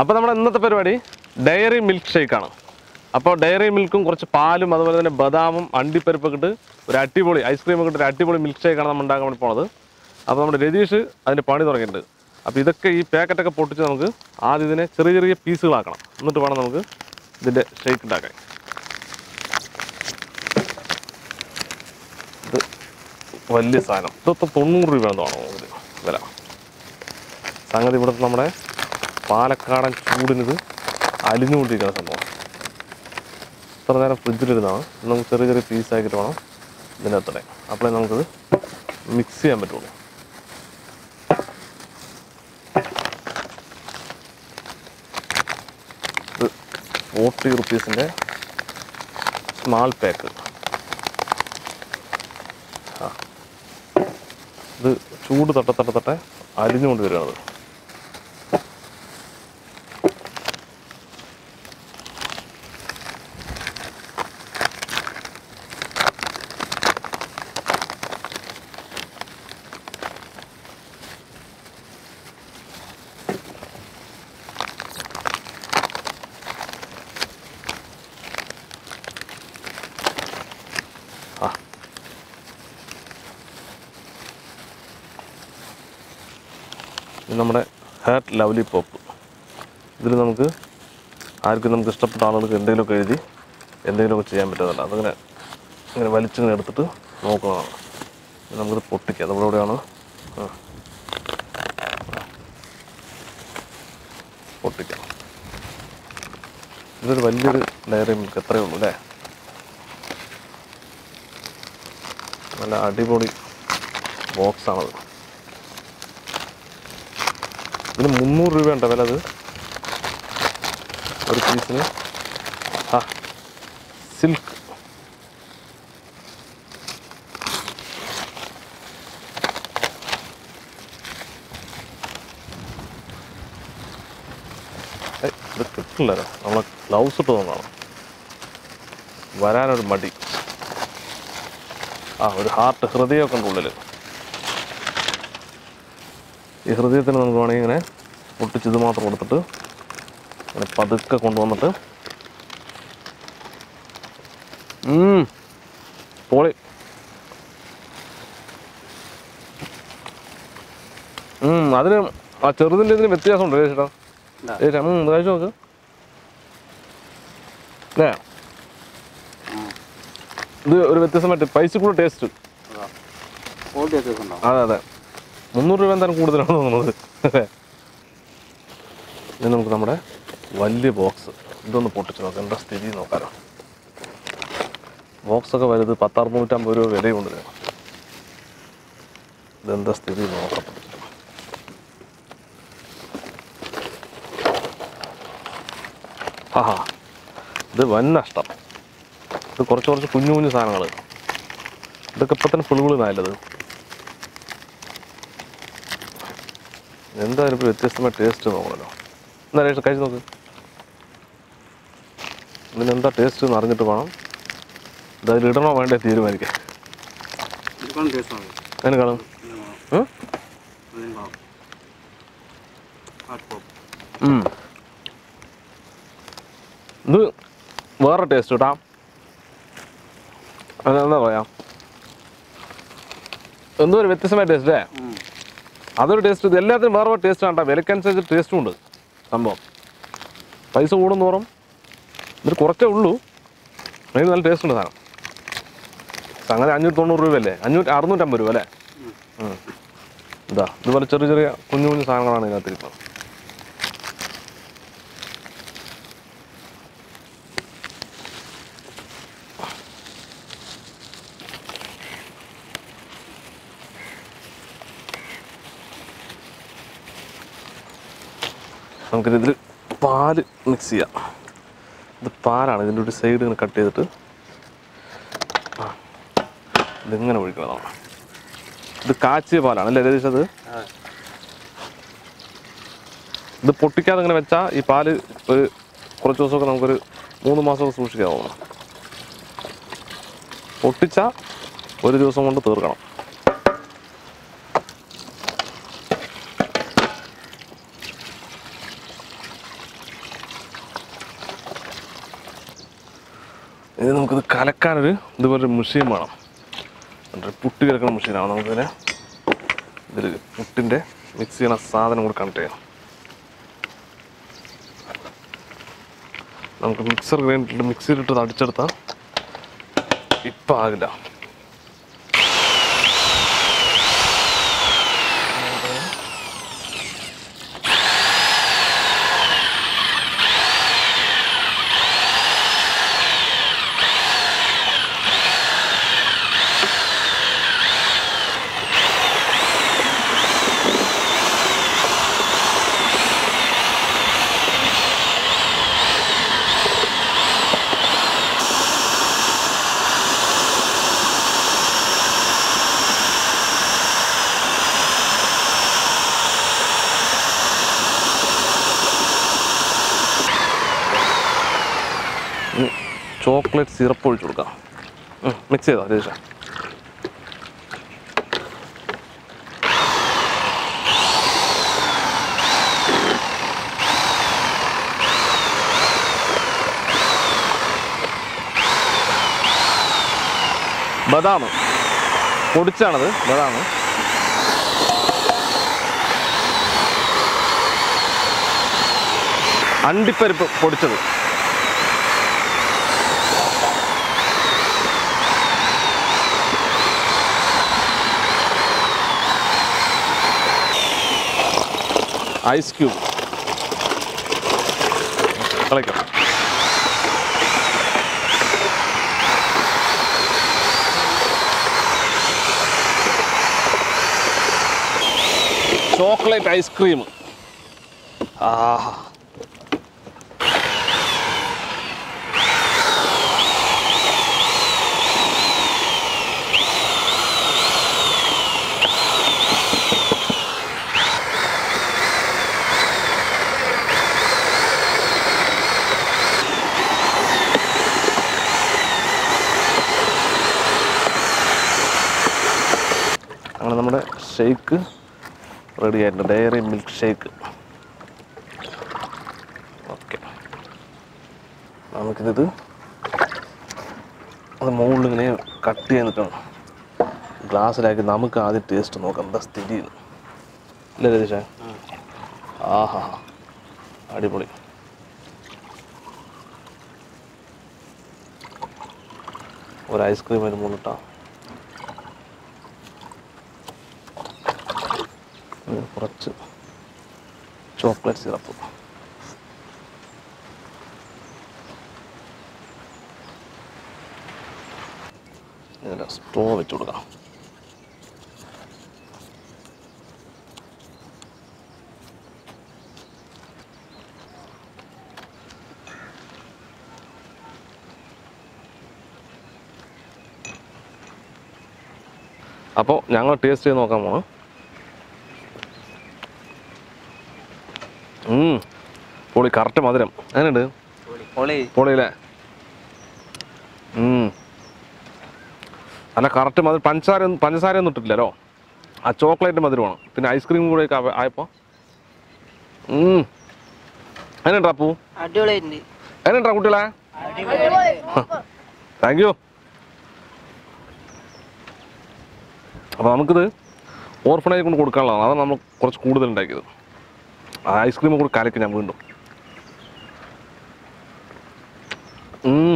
അപ്പോൾ നമ്മുടെ ഇന്നത്തെ പരിപാടി ഡയറി മിൽക്ക് ഷേക്കാണ് അപ്പോൾ ഡയറി മിൽക്കും കുറച്ച് പാലും അതുപോലെ തന്നെ ബദാമും അണ്ടിപ്പരിപ്പൊക്കെ ഇട്ട് ഒരു അടിപൊളി ഐസ്ക്രീം ഒക്കെ ഇട്ട് ഒരു അടിപൊളി മിൽക്ക് ഷേക്കാണ് നമ്മൾ ഉണ്ടാക്കാൻ വേണ്ടി പോണത് അപ്പോൾ നമ്മുടെ രതീഷ് അതിൻ്റെ പണി തുടങ്ങിയിട്ടുണ്ട് അപ്പോൾ ഇതൊക്കെ ഈ പാക്കറ്റൊക്കെ പൊട്ടിച്ച് നമുക്ക് ആദ്യം ഇതിനെ ചെറിയ ചെറിയ പീസുകളാക്കണം എന്നിട്ട് വേണം നമുക്ക് ഇതിൻ്റെ ഷേക്ക് ഉണ്ടാക്കാൻ ഇത് വലിയ സാധനം ഇതൊക്കെ തൊണ്ണൂറ് രൂപയാണ് തോന്നുന്നു ഇതിന് വില സംഗതി ഇവിടുത്തെ നമ്മുടെ പാലക്കാടൻ ചൂടിനിത് അലിഞ്ഞുകൊണ്ടിരിക്കുന്ന സംഭവം ഇത്ര നേരം ഫ്രിഡ്ജിലിരുന്നാണ് ഇത് നമുക്ക് ചെറിയ ചെറിയ പീസാക്കിയിട്ട് വേണം ഇതിനകത്തിടെ അപ്പോഴേ നമുക്കിത് മിക്സ് ചെയ്യാൻ പറ്റുള്ളൂ ഇത് ഫോർട്ടി റുപ്പീസിൻ്റെ സ്മാൾ പാക്ക് ഇത് ചൂട് തട്ട തട്ട തട്ടെ അലിഞ്ഞുകൊണ്ട് വരികയാണത് ആ ഇത് നമ്മുടെ ഹാറ്റ് ലവ്ലി പോപ്പ് ഇതിൽ നമുക്ക് ആർക്കും നമുക്ക് ഇഷ്ടപ്പെട്ട ആളുകൾക്ക് എന്തെങ്കിലുമൊക്കെ എഴുതി എന്തെങ്കിലുമൊക്കെ ചെയ്യാൻ പറ്റുന്നതല്ല അതിങ്ങനെ ഇങ്ങനെ വലിച്ചിങ്ങനെ എടുത്തിട്ട് നോക്കുന്നതാണ് ഇത് നമുക്കിത് പൊട്ടിക്കാം നമ്മുടെ ഇവിടെയാണ് ആ. പൊട്ടിക്കാം ഇതൊരു വലിയൊരു ഡയറി മിൽക്ക് എത്രയേ ഉള്ളൂ അല്ലേ നല്ല അടിപൊളി ബോക്സാണത് ഇതിന് മുന്നൂറ് രൂപയുണ്ടോ വില അത് ഒരു പീസിന് ആ സിൽക്ക് ഏയ്, ഇത് കിട്ടില്ലല്ലോ നമ്മളെ ഗ്ലൗസ് ഇട്ട് തോന്നാണ് വരാനൊരു മടി ആ ഒരു ഹാർട്ട് ഹൃദയമൊക്കെ ഉണ്ട് ഉള്ളിൽ ഈ ഹൃദയത്തിന് നമുക്ക് വേണമെങ്കിൽ ഇങ്ങനെ പൊട്ടിച്ച് ഇത് മാത്രം കൊടുത്തിട്ട് ഇങ്ങനെ പതുക്കെ കൊണ്ടുവന്നിട്ട് ഉം, പൊളി ഉം, അതിന് ആ ചെറുതിൻ്റെ ഇതിന് വ്യത്യാസമുണ്ട് ചേട്ടാ ഇതാ. ഏട്ടാ ഉം, കഴിച്ചു നോക്ക് അല്ലേ ഇത് ഒരു വ്യത്യസ്തമായിട്ട് പൈസ കൂടെ ടേസ്റ്റ് ക്വാളിറ്റി വ്യത്യാസം ഉണ്ടാവും അതെ അതെ മുന്നൂറ് രൂപ എന്തായാലും കൂടുതലാണ് തോന്നുന്നത് അല്ലേ ഇനി നമുക്ക് നമ്മുടെ വലിയ ബോക്സ് ഇതൊന്ന് പൊട്ടിച്ച് നോക്കാം എന്താ സ്ഥിതി നോക്കാലോ ബോക്സൊക്കെ വലുത് പത്തറുന്നൂറ്റമ്പത് രൂപ വിലയുണ്ട് ഇതിന്. ഇതെന്താ സ്ഥിതി നോക്കാം പൊട്ടിച്ചിട്ട്. ആഹാ ഇത് വൻ നഷ്ടം ഇത് കുറച്ച് കുറച്ച് കുഞ്ഞു കുഞ്ഞു സാധനങ്ങൾ ഇതൊക്കെ ഇപ്പം തന്നെ ഫുൾ നല്ലത് എന്തായാലും ഇപ്പോൾ വ്യത്യസ്തമായ ടേസ്റ്റ് നോക്കണല്ലോ എന്താ ടേസ്റ്റ് കഴിച്ച് നോക്ക് ഇതിനെന്താ ടേസ്റ്റ് എന്ന് അറിഞ്ഞിട്ട് വേണം ഇതതിൽ ഇടണോ വേണ്ടേ തീരുമാനിക്കാൻ ഇതിക്കാണ് ടേസ്റ്റ് ആണ് അതിന് കാണും ഉം? ഉം. ഇത് വേറെ ടേസ്റ്റ് കേട്ടാ അതെന്താ പറയാ എന്തോ ഒരു വ്യത്യസ്തമായ ടേസ്റ്റ് അല്ലേ അതൊരു ടേസ്റ്റ് ഇത് എല്ലാത്തിനും വേറെ വേറെ ടേസ്റ്റ് ആണ് വിലക്കനുസരിച്ച് ടേസ്റ്റും ഉണ്ട് സംഭവം പൈസ കൂടും തോറും ഇതിൽ കുറച്ചേ ഉള്ളൂ അതിന് നല്ല ടേസ്റ്റ് ഉണ്ട് സാധനം അങ്ങനെ അഞ്ഞൂറ്റി തൊണ്ണൂറ് രൂപയല്ലേ അഞ്ഞൂറ്റി അറുന്നൂറ്റമ്പത് രൂപ അല്ലേ ഉം. ഇതാ ഇതുപോലെ ചെറിയ ചെറിയ കുഞ്ഞു കുഞ്ഞു സാധനങ്ങളാണ് ഇതിനകത്തിരിക്കുന്നത് നമുക്കിതിൽ പാല് മിക്സ് ചെയ്യാം ഇത് പാലാണ് ഇതിൻ്റെ ഒരു സൈഡ് ഇങ്ങനെ കട്ട് ചെയ്തിട്ട് ആ, ഇതിങ്ങനെ ഒഴിക്കണം ഇത് കാച്ചിയ പാലാണ് അല്ലേ രതീഷ് അത് ഇത് പൊട്ടിക്കാതെ ഇങ്ങനെ വെച്ചാൽ ഈ പാല് ഒരു കുറച്ച് ദിവസമൊക്കെ നമുക്കൊരു മൂന്ന് മാസമൊക്കെ സൂക്ഷിക്കാവുന്നു പൊട്ടിച്ചാൽ ഒരു ദിവസം കൊണ്ട് തീർക്കണം ഇനി നമുക്കിത് കലക്കാനൊരു ഇതുപോലൊരു മെഷീൻ വേണം ഒരു പുട്ടി കിടക്കുന്ന മെഷീനാണ് നമുക്കിതിനെ ഇതിൽ പുട്ടിൻ്റെ മിക്സ് ചെയ്യണ സാധനം കൂടെ കണക്ട് ചെയ്യാം നമുക്ക് മിക്സർ ഗ്രൈൻഡറിൽ മിക്സിയിലിട്ട് അടിച്ചെടുത്താൽ ഇപ്പം ആകില്ല ചോക്ലേറ്റ് സിറപ്പ് ഒഴിച്ചു കൊടുക്കാം മിക്സ് ചെയ്തോ രതീഷ ബദാം പൊടിച്ചാണത് ബദാം അണ്ടിപ്പരിപ്പ് പൊടിച്ചത് ഐസ് ക്യൂബ് കളിക്കാം ചോക്ലേറ്റ് ഐസ്ക്രീം ആഹാ അങ്ങനെ നമ്മുടെ ഷേക്ക് റെഡി ആയിട്ടുണ്ട് ഡയറി മിൽക്ക് ഷേക്ക് ഓക്കെ നമുക്കിത് അത് മുകളിൽ ഇങ്ങനെ കട്ട് ചെയ്യാൻ നിൽക്കണം ഗ്ലാസ്സിലാക്കി നമുക്ക് ആദ്യം ടേസ്റ്റ് നോക്കാം എന്താ സ്ഥിതി ഇല്ല രതീഷ ആഹാ അടിപൊളി ഒരു ഐസ്ക്രീം അതിന് മുന്നിട്ടാ ഇതിൽ കുറച്ച് ചോക്ലേറ്റ് സിറപ്പ് ഇതിൽ സ്ട്രോ വെച്ച് കൊടുക്കാം അപ്പോൾ ഞങ്ങൾ ടേസ്റ്റ് ചെയ്ത് നോക്കാൻ പോകണം ഉം. പൊളി കറക്റ്റ് മധുരം അങ്ങനെയുണ്ട് പൊളി പൊളിയില്ലേ ഉം. നല്ല കറക്റ്റ് മധുരം പഞ്ചസാര ഒന്നും പഞ്ചസാര ഒന്നും ഇട്ടിട്ടില്ലല്ലോ ആ ചോക്ലേറ്റ് മധുരമാണ് പിന്നെ ഐസ്ക്രീം കൂടെ ഒക്കെ ആവ- ആയപ്പോൾ എങ്ങനെയുണ്ടാ അപ്പൂ അടിപൊളിയായിട്ടുണ്ട് എങ്ങനെയുണ്ടാ കുട്ടികളെ താങ്ക് യു അപ്പോൾ നമുക്കിത് ഓർഫണേജ് കൊണ്ട് കൊടുക്കാനുള്ളതാണ് അതാണ് നമ്മൾ കുറച്ച് കൂടുതൽ ഉണ്ടാക്കിയത് ആ ഐസ്ക്രീം കൂടി കലക്കി ഞാൻ വീണ്ടും ഉം.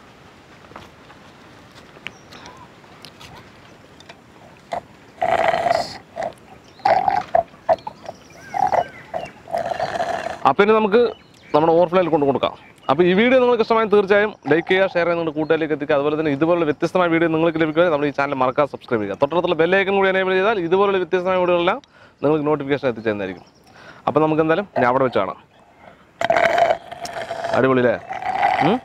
അപ്പം ഇനി നമുക്ക് നമ്മുടെ ഓവർഫ്ലോയിൽ കൊണ്ട് കൊടുക്കാം അപ്പോൾ ഈ വീഡിയോ നിങ്ങൾക്ക് ഇഷ്ടമായി തീർച്ചയായും ലൈക്ക് ചെയ്യുക ഷെയർ ചെയ്യുക നിങ്ങളുടെ കൂട്ടുകാരിലേക്ക് എത്തിക്കുക അതുപോലെ തന്നെ ഇതുപോലുള്ള വ്യത്യസ്തമായ വീഡിയോ നിങ്ങൾക്ക് ലഭിക്കുക നമ്മുടെ ഈ ചാനൽ മറക്കാതെ സബ്സ്ക്രൈബ് ചെയ്യുക തൊട്ടടുത്തുള്ള ബെല്ലൈക്കൻ കൂടി എനേബിൾ ചെയ്താൽ ഇതുപോലുള്ള വ്യത്യസ്തമായ വീഡിയോകളെല്ലാം നിങ്ങൾക്ക് നോട്ടിഫിക്കേഷൻ എത്തിച്ചേരുന്നതായിരിക്കും അപ്പോൾ നമുക്ക് എന്തായാലും ഞാൻ അവിടെ വെച്ച് കാണാം അടിപൊളിയല്ലേ ഉം?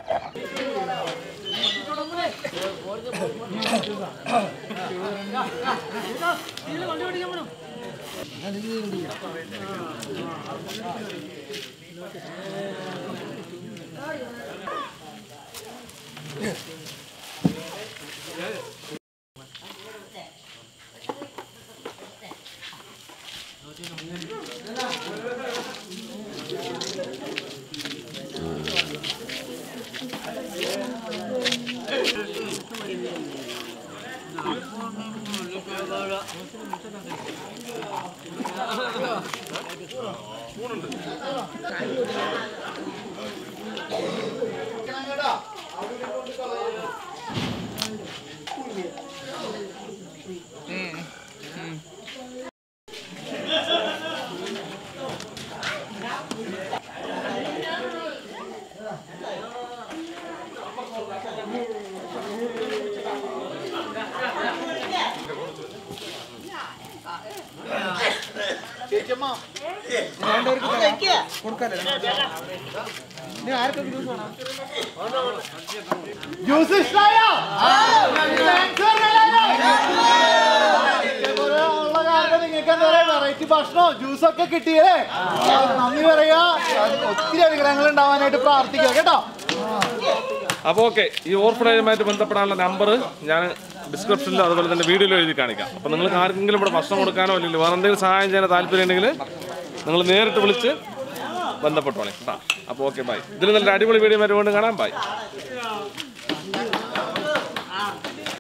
ജ്യൂസ് ഇഷ്ടായോ ഉള്ള കാരണം നിങ്ങൾക്ക് എന്താ പറയാ വെറൈറ്റി ഭക്ഷണോ ജ്യൂസൊക്കെ കിട്ടിയേ നന്ദി പറയാ ഒത്തിരി അനുഗ്രഹങ്ങൾ ഉണ്ടാവാനായിട്ട് പ്രാർത്ഥിക്കുക കേട്ടോ അപ്പോൾ ഓക്കെ ഈ ഓർഫനേജുമായിട്ട് ബന്ധപ്പെടാനുള്ള നമ്പർ ഞാൻ ഡിസ്ക്രിപ്ഷനിലും അതുപോലെ തന്നെ വീഡിയോയിലും എഴുതി കാണിക്കാം അപ്പോൾ നിങ്ങൾക്ക് ആർക്കെങ്കിലും ഇവിടെ ഭക്ഷണം കൊടുക്കാനോ അല്ലെങ്കിൽ വേറെ എന്തെങ്കിലും സഹായം ചെയ്യാൻ താല്പര്യം ഉണ്ടെങ്കിൽ നിങ്ങൾ നേരിട്ട് വിളിച്ച് ബന്ധപ്പെട്ടോളെ കേട്ടോ അപ്പോൾ ഓക്കെ ബൈ ഇതിൽ നല്ല അടിപൊളി വീഡിയോ ആയിട്ട് വീണ്ടും കാണാം ബൈ